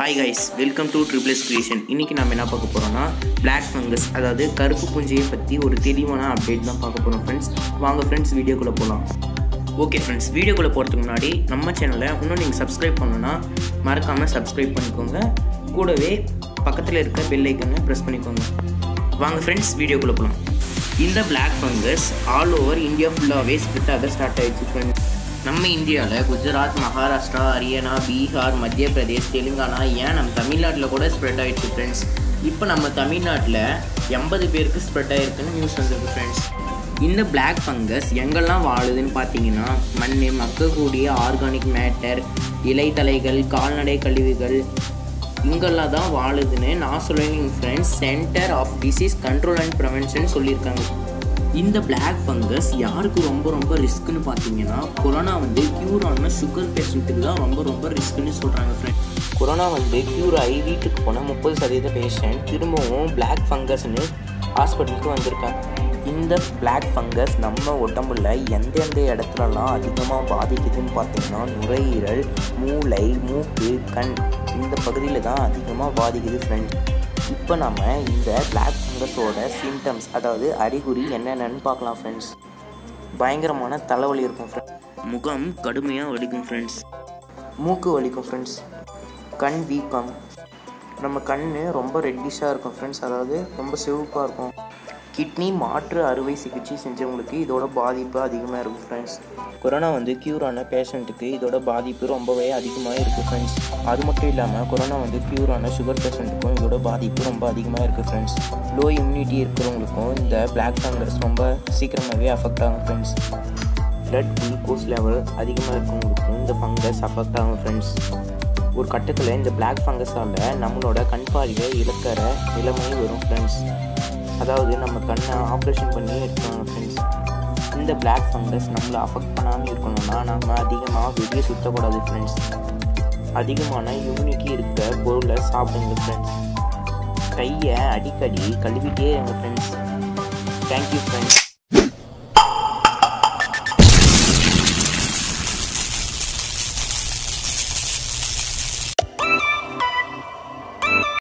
hi guys welcome to triples creation இன்றைக்கி நம்ம என்ன பார்க்க போகிறோம்னா பிளாக் ஃபங்கஸ் அதாவது கருப்பு பூஞ்சையை பற்றி ஒரு தெளிவான அப்டேட் தான் பார்க்க போகிறோம் ஃப்ரெண்ட்ஸ் வாங்க ஃப்ரெண்ட்ஸ் வீடியோக்குள்ளே போகலாம் ஓகே ஃப்ரெண்ட்ஸ் வீடியோக்குள்ளே போகிறதுக்கு முன்னாடி நம்ம சேனலை இன்னும் நீங்கள் சப்ஸ்கிரைப் பண்ணணும்னா மறக்காமல் சப்ஸ்கிரைப் பண்ணிக்கோங்க கூடவே பக்கத்தில் இருக்க பெல் ஐக்கனை ப்ரெஸ் பண்ணிக்கோங்க வாங்க ஃப்ரெண்ட்ஸ் வீடியோக்குள்ளே போகலாம் இந்த black fungus all over India ஃபுல்லாகவே ஸ்ப்ரெட் ஆக ஸ்டார்ட் ஆயிடுச்சு ஃப்ரெண்ட்ஸ் நம்ம இந்தியாவில் குஜராத் மகாராஷ்டிரா ஹரியானா பீகார் மத்திய பிரதேஷ் தெலுங்கானா ஏன் நம்ம தமிழ்நாட்டில் கூட ஸ்ப்ரெட் ஆகிடுச்சு ஃப்ரெண்ட்ஸ் இப்போ நம்ம தமிழ்நாட்டில் எண்பது பேருக்கு ஸ்ப்ரெட் ஆகிருக்குன்னு நியூஸ் வந்திருக்கு ஃப்ரெண்ட்ஸ் இந்த பிளாக் ஃபங்கஸ் எங்கெல்லாம் வாழுதுன்னு பார்த்தீங்கன்னா மண் மக்கக்கூடிய ஆர்கானிக் மேட்டர் இலைத்தலைகள் கால்நடை கழிவுகள் இங்கெல்லாம் தான் வாழுதுன்னு நான் சொல்லுவேன் friends centre of disease control and prevention சொல்லியிருக்காங்க இந்த பிளாக் ஃபங்கஸ் யாருக்கு ரொம்ப ரொம்ப ரிஸ்க்குன்னு பார்த்தீங்கன்னா கொரோனா வந்து க்யூர் ஆன சுகர் பேஷண்ட்டுக்கு தான் ரொம்ப ரொம்ப ரிஸ்க்குன்னு சொல்கிறாங்க ஃப்ரெண்ட் கொரோனா வந்து க்யூர் ஆகி வீட்டுக்கு போன முப்பது சதவீத பேஷண்ட் திரும்பவும் பிளாக் ஃபங்கஸ்னு ஹாஸ்பிட்டலுக்கு வந்திருக்காங்க இந்த பிளாக் ஃபங்கஸ் நம்ம உடம்புல எந்தெந்த இடத்துலலாம் அதிகமாக பாதிக்குதுன்னு பார்த்தீங்கன்னா நுரையீரல் மூளை மூக்கு கண் இந்த பகுதியில் தான் அதிகமாக பாதிக்குது ஃப்ரெண்ட் இப்போ நம்ம இந்த பிளாக் ஃபங்கஸோட சிம்டம்ஸ் அதாவது அறிகுறி என்னென்னு பார்க்கலாம் ஃப்ரெண்ட்ஸ் பயங்கரமான தலைவலி இருக்கும் ஃப்ரெண்ட்ஸ் முகம் கடுமையாக வலிக்கும் ஃப்ரெண்ட்ஸ் மூக்கு வலிக்கும் ஃப்ரெண்ட்ஸ் கண் வீக்கம் நம்ம கண் ரொம்ப ரெட்டிஷாக இருக்கும் ஃப்ரெண்ட்ஸ் அதாவது ரொம்ப சிவப்பாக இருக்கும் கிட்னி மாற்று அறுவை சிகிச்சை செஞ்சவங்களுக்கு இதோட பாதிப்பு அதிகமாக இருக்கும் ஃப்ரெண்ட்ஸ் கொரோனா வந்து க்யூர் ஆன பேஷண்ட்டுக்கு இதோட பாதிப்பு ரொம்பவே அதிகமாக இருக்குது ஃப்ரெண்ட்ஸ் அது மட்டும் இல்லாமல் கொரோனா வந்து க்யூர் ஆன சுகர் பேஷண்ட்டுக்கும் இதோட பாதிப்பு ரொம்ப அதிகமாக இருக்குது ஃப்ரெண்ட்ஸ் லோ இம்யூனிட்டி இருக்கிறவங்களுக்கும் இந்த பிளாக் ஃபங்கஸ் ரொம்ப சீக்கிரமாகவே அஃபெக்ட் ஆகும் ஃப்ரெண்ட்ஸ் பிளட் குளுக்கோஸ் லெவல் அதிகமாக இருக்கவங்களுக்கும் இந்த ஃபங்கஸ் அஃபெக்ட் ஆகும் ஃப்ரெண்ட்ஸ் ஒரு கட்டத்தில் இந்த பிளாக் ஃபங்கஸால் நம்மளோட கண் பார்வையை இழக்கிற நிலைமை வரும் ஃப்ரெண்ட்ஸ் அதாவது நம்ம கண்ணை ஆப்ரேஷன் பண்ணி எடுப்பாங்க ஃப்ரெண்ட்ஸ் இந்த பிளாக் ஃபங்கஸ் நம்மளை அஃபெக்ட் பண்ணாமல் இருக்கணும்னா நம்ம அதிகமாக வெளியே சுற்றக்கூடாது ஃப்ரெண்ட்ஸ் அதிகமான இம்யூனிட்டி இருக்கிற பொருளை சாப்பிடுங்க ஃப்ரெண்ட்ஸ் கையை அடிக்கடி கழுவிட்டே இருங்க ஃப்ரெண்ட்ஸ் தேங்க்யூ ஃப்ரெண்ட்ஸ்